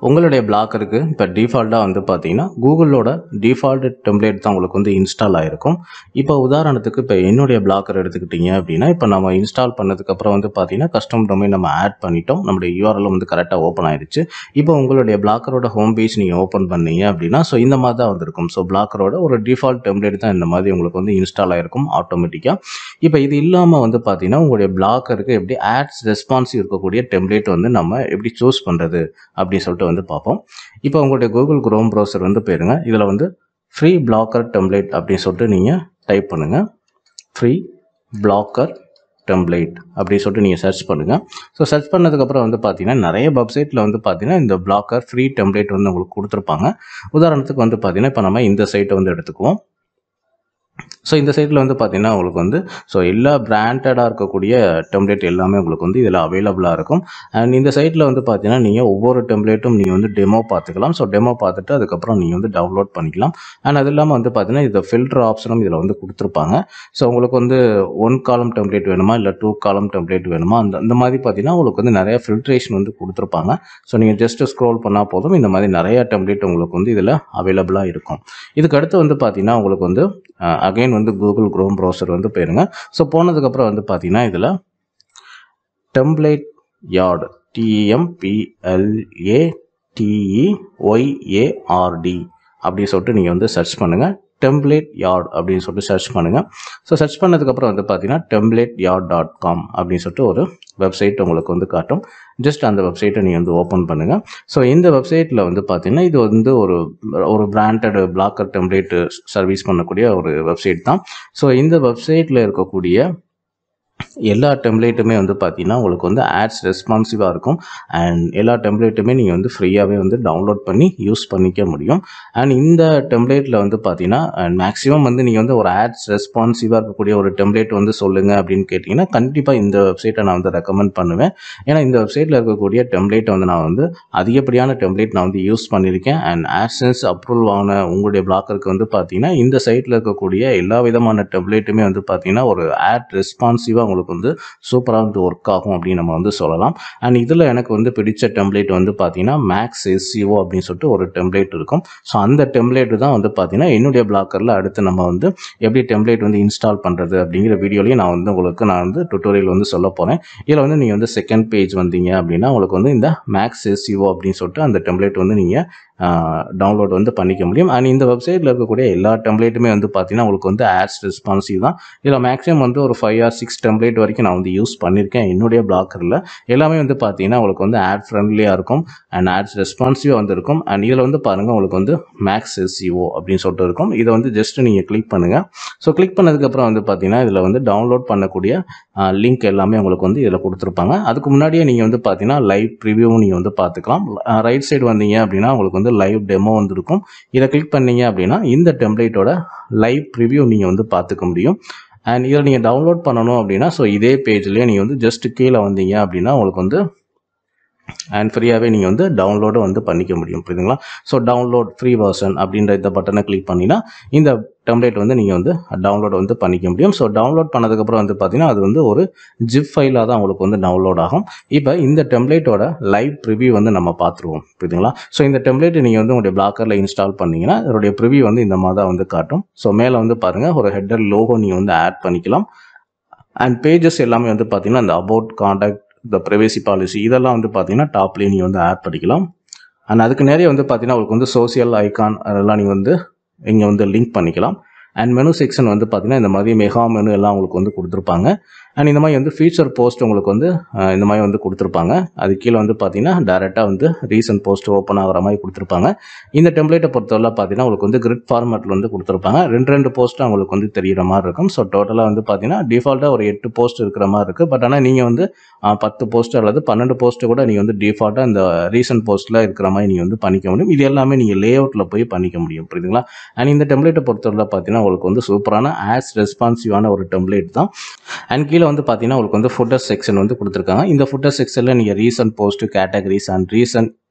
உங்களுடைய பிளாக்கருக்கு இப்போ டிஃபால்ட்டாக வந்து பார்த்தீங்கன்னா கூகுளோட டிஃபால்ட் டெம்ப்ளேட் தான் உங்களுக்கு வந்து இன்ஸ்டால் ஆகிருக்கும் இப்போ உதாரணத்துக்கு இப்போ என்னுடைய பிளாக்கர் எடுத்துக்கிட்டீங்க அப்படின்னா இப்போ நம்ம இன்ஸ்டால் பண்ணதுக்கப்புறம் வந்து பார்த்தீங்கன்னா கஸ்டம் டொமைன் நம்ம ஆட் பண்ணிட்டோம் நம்மளுடைய யூஆர்எல் வந்து கரெக்டாக ஓப்பன் ஆயிடுச்சு இப்போ உங்களுடைய பிளாக்கரோட ஹோம் பேஜ் நீங்கள் ஓப்பன் பண்ணீங்க அப்படின்னா ஸோ இந்த மாதிரி தான் வந்திருக்கும் ஸோ பிளாக்கரோட ஒரு டிஃபால்ட் டெம்ப்ளேட் தான் இந்த மாதிரி உங்களுக்கு வந்து இன்ஸ்டால் ஆகிருக்கும் ஆட்டோமேட்டிக்காக இப்போ இது இல்லாமல் வந்து பார்த்தீங்கன்னா உங்களுடைய பிளாக்கருக்கு எப்படி ஆட்ஸ் ரெஸ்பான்சிவ் இருக்கக்கூடிய டெம்ப்ளேட் வந்து நம்ம எப்படி சூஸ் பண்ணுறது அப்படின்னு சொல்லிட்டு வந்து பார்ப்போம் இப்போ உங்களுடைய கூகுள் குரோம் ப்ரௌசர் வந்து போயிருங்க இதில் வந்து ஃப்ரீ பிளாக்கர் டெம்ப்ளேட் அப்படின்னு சொல்லிட்டு நீங்கள் டைப் பண்ணுங்கள் ஃப்ரீ பிளாக்கர் டெம்ப்ளேட் அப்படின்னு சொல்லிட்டு நீங்கள் சர்ச் பண்ணுங்கள் ஸோ சர்ச் பண்ணதுக்கப்புறம் வந்து பார்த்தீங்கன்னா நிறைய வெப்சைட்டில் வந்து பார்த்தீங்கன்னா இந்த பிளாக்கர் ஃப்ரீ டெம்ப்ளேட் வந்து உங்களுக்கு கொடுத்துருப்பாங்க உதாரணத்துக்கு வந்து பார்த்தீங்கன்னா இப்போ நம்ம இந்த சைட்டை வந்து எடுத்துக்குவோம் ஸோ இந்த சைட்டில் வந்து பார்த்தீங்கன்னா உங்களுக்கு வந்து ஸோ எல்லா பிராண்டடாக இருக்கக்கூடிய டெம்ப்ளேட் எல்லாமே உங்களுக்கு வந்து இதில் அவைலபிளாக இருக்கும் அண்ட் இந்த சைட்டில் வந்து பார்த்தீங்கன்னா நீங்கள் ஒவ்வொரு டெம்ப்ளேட்டும் நீங்கள் வந்து டெமோ பார்த்துக்கலாம் ஸோ டெமோ பார்த்துட்டு அதுக்கப்புறம் நீங்கள் வந்து டவுன்லோட் பண்ணிக்கலாம் அண்ட் அது இல்லாமல் வந்து பார்த்தீங்கன்னா இந்த ஃபில்டர் ஆப்ஷனும் இதில் வந்து கொடுத்துருப்பாங்க ஸோ உங்களுக்கு வந்து ஒன் காலம் டெம்ப்ளேட் வேணுமா இல்லை டூ காலம் டெம்ப்ளேட் வேணுமா அந்த இந்த மாதிரி பார்த்தீங்கன்னா உங்களுக்கு வந்து நிறைய ஃபில்ட்ரேஷன் வந்து கொடுத்துருப்பாங்க ஸோ நீங்கள் ஜஸ்ட் ஸ்க்ரோல் பண்ணால் போதும் இந்த மாதிரி நிறைய டெம்ப்ளேட் உங்களுக்கு வந்து இதில் அவைலபிளாக இருக்கும் இதுக்கு அடுத்து வந்து பார்த்தீங்கன்னா உங்களுக்கு வந்து அகைன் வந்து கூகுள் குரோம் ப்ரௌசர் வந்து போயிருங்க ஸோ போனதுக்கப்புறம் வந்து பார்த்தீங்கன்னா இதில் டெம்ப்ளேட் யார்டு டிஎம்பிஎல்ஏ டிஇஒய்ஏஆர்டி அப்படின்னு சொல்லிட்டு நீங்கள் வந்து சர்ச் பண்ணுங்கள் டெம்ப்ளேட் யார்ட் அப்படின்னு சொல்லிட்டு சர்ச் பண்ணுங்கள் ஸோ சர்ச் பண்ணதுக்கப்புறம் வந்து பார்த்தீங்கன்னா டெம்ப்ளேட் யார்ட் டாட் காம் அப்படின்னு சொல்லிட்டு ஒரு வெப்சைட் உங்களுக்கு வந்து காட்டும் ஜஸ்ட் அந்த வெப்சைட்டை நீங்கள் வந்து ஓப்பன் பண்ணுங்கள் ஸோ இந்த வெப்சைட்டில் வந்து பார்த்தீங்கன்னா இது வந்து ஒரு ஒரு பிராண்டட் பிளாக்கர் டெம்ப்ளேட் சர்வீஸ் பண்ணக்கூடிய ஒரு வெப்சைட் தான் ஸோ இந்த வெப்சைட்டில் இருக்கக்கூடிய எல்லா டெம்ப்ளேட்டுமே வந்து பார்த்தீங்கன்னா உங்களுக்கு வந்து ஆட்ஸ் ரெஸ்பான்சிவாக இருக்கும் அண்ட் எல்லா டெம்ப்ளேட்டுமே நீங்கள் வந்து ஃப்ரீயாகவே வந்து டவுன்லோட் பண்ணி யூஸ் பண்ணிக்க முடியும் அண்ட் இந்த டெம்ப்ளேட்டில் வந்து பார்த்தீங்கன்னா அண்ட் மேக்ஸிமம் வந்து நீங்கள் வந்து ஒரு ஆட்ஸ் ரெஸ்பான்சிவாக இருக்கக்கூடிய ஒரு டெம்ப்ளேட் வந்து சொல்லுங்கள் அப்படின்னு கேட்டிங்கன்னா கண்டிப்பாக இந்த வெப்சைட்டை நான் வந்து ரெக்கமெண்ட் பண்ணுவேன் ஏன்னா இந்த வெப்சைட்டில் இருக்கக்கூடிய டெம்ப்ளேட்டை வந்து நான் வந்து அதிகப்படியான டெம்ப்ளேட் நான் வந்து யூஸ் பண்ணியிருக்கேன் அண்ட் ஆட்சன்ஸ் அப்ரூவல் ஆன உங்களுடைய பிளாக்கருக்கு வந்து பார்த்தீங்கன்னா இந்த சைட்டில் இருக்கக்கூடிய எல்லா விதமான டெம்ப்ளேட்டுமே வந்து பார்த்தீங்கன்னா ஒரு ஆட் ரெஸ்பான்சிவாக உங்களுக்கு வந்து சூப்பராக வந்து ஒர்க் ஆகும் அப்படின்னு நம்ம வந்து சொல்லலாம் அண்ட் இதில் எனக்கு வந்து பிடிச்ச டெம்ப்ளேட் வந்து பார்த்தீங்கன்னா மேக்ஸ் எஸ்சிஓ அப்படின்னு சொல்லிட்டு ஒரு டெம்ப்ளேட் இருக்கும் ஸோ அந்த டெம்ப்ளேட் தான் வந்து பார்த்தீங்கன்னா என்னுடைய பிளாக்கரில் அடுத்து நம்ம வந்து எப்படி டெம்ப்ளேட் வந்து இன்ஸ்டால் பண்ணுறது அப்படிங்கிற வீடியோலையும் நான் வந்து உங்களுக்கு நான் வந்து டுட்டோரியல் வந்து சொல்ல போகிறேன் இதில் வந்து நீங்கள் வந்து செகண்ட் பேஜ் வந்தீங்க அப்படின்னா உங்களுக்கு வந்து இந்த மேக்ஸ் எஸ்சிஓ அப்படின்னு சொல்லிட்டு அந்த டெம்ப்ளேட் வந்து நீங்கள் டவுன்லோட் வந்து பண்ணிக்க முடியும் அண்ட் இந்த வெப்சைட்டில் இருக்கக்கூடிய எல்லா டெம்ப்ளேட்டுமே வந்து பார்த்தீங்கன்னா உங்களுக்கு வந்து ஆட்ஸ் ரெஸ்பான்சிவ் தான் இதில் மேக்ஸிமம் வந்து ஒரு ஃபைவ் ஆர் சிக்ஸ் டெம்ப்ளேட் வரைக்கும் நான் வந்து யூஸ் பண்ணியிருக்கேன் என்னுடைய பிளாக்கரில் எல்லாமே வந்து பார்த்தீங்கன்னா உங்களுக்கு வந்து ஆட் ஃப்ரெண்ட்லியாக இருக்கும் அண்ட் ஆட்ஸ் ரெஸ்பான்சிவாக வந்து இருக்கும் அண்ட் இதில் வந்து பாருங்கள் உங்களுக்கு வந்து மேக்ஸ் எஸ்சிஓ அப்படின்னு சொல்லிட்டு இருக்கும் இதை வந்து ஜஸ்ட் நீங்கள் கிளிக் பண்ணுங்கள் ஸோ கிளிக் பண்ணதுக்கப்புறம் வந்து பார்த்தீங்கன்னா இதில் வந்து டவுன்லோட் பண்ணக்கூடிய லிங்க் எல்லாமே உங்களுக்கு வந்து இதில் கொடுத்துருப்பாங்க அதுக்கு முன்னாடியே நீங்கள் வந்து பார்த்தீங்கன்னா லைவ் ப்ரிவியூவும் நீங்கள் வந்து பார்த்துக்கலாம் ரைட் சைடு வந்தீங்க அப்படின்னா உங்களுக்கு வந்து லைவ் டெமோ வந்துருக்கும் இதை கிளிக் பண்ணீங்க அப்படின்னா இந்த டெம்ப்ளேட்டோட லைவ் ப்ரிவியூ நீங்கள் வந்து பார்த்துக்க முடியும் அண்ட் இதில் நீங்கள் டவுன்லோட் பண்ணணும் அப்படின்னா ஸோ இதே பேஜ்லேயே நீங்கள் வந்து ஜஸ்ட் கீழே வந்தீங்க அப்படின்னா உங்களுக்கு வந்து அண்ட் ஃப்ரீயாகவே நீங்கள் வந்து டவுன்லோடும் வந்து பண்ணிக்க முடியும் புரியுதுங்களா ஸோ டவுன்லோட் ஃப்ரீ வெர்ஷன் அப்படின்ற இந்த பட்டனை கிளிக் பண்ணினா இந்த டெம்ப்ளேட் வந்து நீங்கள் வந்து டவுன்லோட் வந்து பண்ணிக்க முடியும் ஸோ டவுன்லோட் பண்ணதுக்கப்புறம் வந்து பார்த்தீங்கன்னா அது வந்து ஒரு ஜிப் ஃபைலாக தான் உங்களுக்கு வந்து டவுன்லோட் ஆகும் இப்போ இந்த டெம்ப்ளேட்டோட லைவ் ப்ரிவியூ வந்து நம்ம பார்த்துருவோம் புரியுதுங்களா ஸோ இந்த டெம்ப்ளேட் நீங்கள் வந்து உங்களுடைய பிளாக்கரில் இன்ஸ்டால் பண்ணீங்கன்னா அதோடைய ப்ரிவியூ வந்து இந்த மாதிரி தான் வந்து காட்டும் ஸோ மேலே வந்து பாருங்கள் ஒரு ஹெட்டர் லோகோ நீங்கள் வந்து ஆட் பண்ணிக்கலாம் அண்ட் பேஜஸ் எல்லாமே வந்து பார்த்தீங்கன்னா இந்த அபவுட் காண்டாக்ட் இந்த ப்ரைவேசி பாலிசி இதெல்லாம் வந்து பார்த்தீங்கன்னா டாப்லேயே நீங்கள் வந்து ஆட் பண்ணிக்கலாம் அண்ட் அதுக்கு நிறைய வந்து பார்த்தீங்கன்னா உங்களுக்கு வந்து சோசியல் ஐகான் அதெல்லாம் நீங்கள் வந்து இங்கே வந்து லிங்க் பண்ணிக்கலாம் அண்ட் மெனு செக்ஷன் வந்து பார்த்தீங்கன்னா இந்த மாதிரி மெகா மெனு எல்லாம் உங்களுக்கு வந்து கொடுத்துருப்பாங்க அண்ட் இந்த மாதிரி வந்து ஃபீச்சர் போஸ்ட் உங்களுக்கு வந்து அஹ், இந்த மாதிரி வந்து கொடுத்துருப்பாங்க அது கீழே வந்து பார்த்தீங்கன்னா டேரெக்டாக வந்து ரீசன்ட் போஸ்ட் ஓப்பன் ஆகிற மாதிரி கொடுத்துருப்பாங்க இந்த டெம்ப்ளேட்டை பொறுத்தவரை பார்த்தீங்கன்னா உங்களுக்கு வந்து கிரிட் ஃபார்மேட்டில் வந்து கொடுத்துருப்பாங்க ரெண்டு ரெண்டு போஸ்ட்டு உங்களுக்கு வந்து தெரியிற மாதிரி இருக்கும் ஸோ டோட்டலாக வந்து பார்த்தீங்கன்னா டிஃபால்ட்டாக ஒரு எட்டு போஸ்ட் இருக்கிற மாதிரி இருக்குது பட் ஆனால் நீங்கள் வந்து அஹ், பத்து போஸ்ட் அல்லது பன்னெண்டு போஸ்ட்டு கூட நீங்கள் வந்து டிஃபால்ட்டாக இந்த ரீசன்ட் போஸ்ட்டில் இருக்கிற மாதிரி நீங்கள் வந்து பண்ணிக்க முடியும் இது எல்லாமே நீங்கள் லே அவுட்டில் போய் பண்ணிக்க முடியும் புரியுதுங்களா அண்ட் இந்த டெம்ப்ளேட்டை பொறுத்தவரை பார்த்தீங்கன்னா உங்களுக்கு வந்து சூப்பரான ஆஸ் ரெஸ்பான்சிவான ஒரு டெம்ப்ளேட் தான் அண்ட் கீழே வந்து பார்த்தீங்கன்னா உங்களுக்கு வந்து ஃபுட்டர் செக்ஷன் வந்து கொடுத்துருக்காங்க இந்த ஃபுட்டர் செக்ஷனில் நீங்கள் recent post categories and recent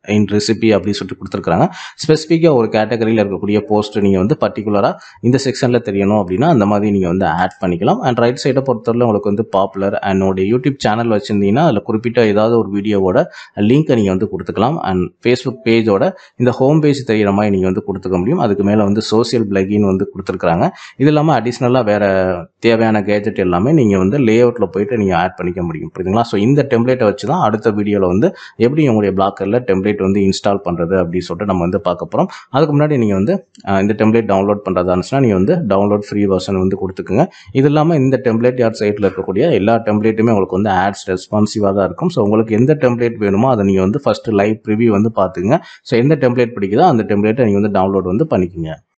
in recipe அப்படின்னு சொல்லிட்டு கொடுத்துருக்காங்க ஸ்பெசிஃபிக்காக ஒரு கேட்டகரியில் இருக்கக்கூடிய போஸ்ட் நீங்கள் வந்து பர்டிகுலராக இந்த செக்ஷனில் தெரியணும் அப்படின்னா அந்த மாதிரி நீங்கள் வந்து ஆட் பண்ணிக்கலாம் அண்ட் ரைட் சைடை பொறுத்தவரை உங்களுக்கு வந்து பாப்புலர் அண்ட் யூடியூப் சேனல் வச்சுருந்தீங்கன்னா அதில் குறிப்பிட்ட ஏதாவது ஒரு வீடியோவோட லிங்க்கை நீங்கள் வந்து கொடுத்துக்கலாம் அண்ட் ஃபேஸ்புக் பேஜோட இந்த ஹோம் பேஜ் தெரியிற மாதிரி நீங்கள் வந்து கொடுத்துக்க முடியும் அதுக்கு மேலே வந்து சோசியல் பிளகின் வந்து கொடுத்துருக்காங்க இது இல்லாமல் அடிஷ்னலாக வேறு தேவையான கேஜெட் எல்லாமே நீங்கள் வந்து லே அவுட்டில் போயிட்டு நீங்கள் ஆட் பண்ணிக்க முடியும் புரியுதுங்களா ஸோ இந்த டெம்ப்ளேட்டை வச்சு தான் அடுத்த வீடியோவில் வந்து எப்படி உங்களுடைய பிளாக்கரில் டெம்ப்ளேட் வந்து இன்ஸ்டால் பண்ணுறது அப்படின்னு சொல்லிட்டு நம்ம வந்து பார்க்க போகிறோம் அதுக்கு முன்னாடி நீங்கள் வந்து அஹ், இந்த டெம்ப்ளேட் டவுன்லோட் பண்ணுறதா இருந்துச்சுன்னா நீங்கள் வந்து டவுன்லோட் ஃப்ரீ வெர்ஷன் வந்து கொடுத்துக்குங்க இது இல்லாமல் இந்த டெம்ப்ளேட் யார் சைட்டில் இருக்கக்கூடிய எல்லா டெம்ப்ளேட்டுமே உங்களுக்கு வந்து ஆட்ஸ் ரெஸ்பான்சிவாக தான் இருக்கும் ஸோ உங்களுக்கு எந்த டெம்ப்ளேட் வேணுமோ அதை நீங்கள் வந்து ஃபஸ்ட்டு லைவ் ப்ரிவியூ வந்து பார்த்துங்க ஸோ எந்த டெம்ப்ளேட் பிடிக்குதோ அந்த டெம்ப்ளேட்டை நீங்கள் வந்து டவுன்லோட் வந்து பண்ணிக்கோங்க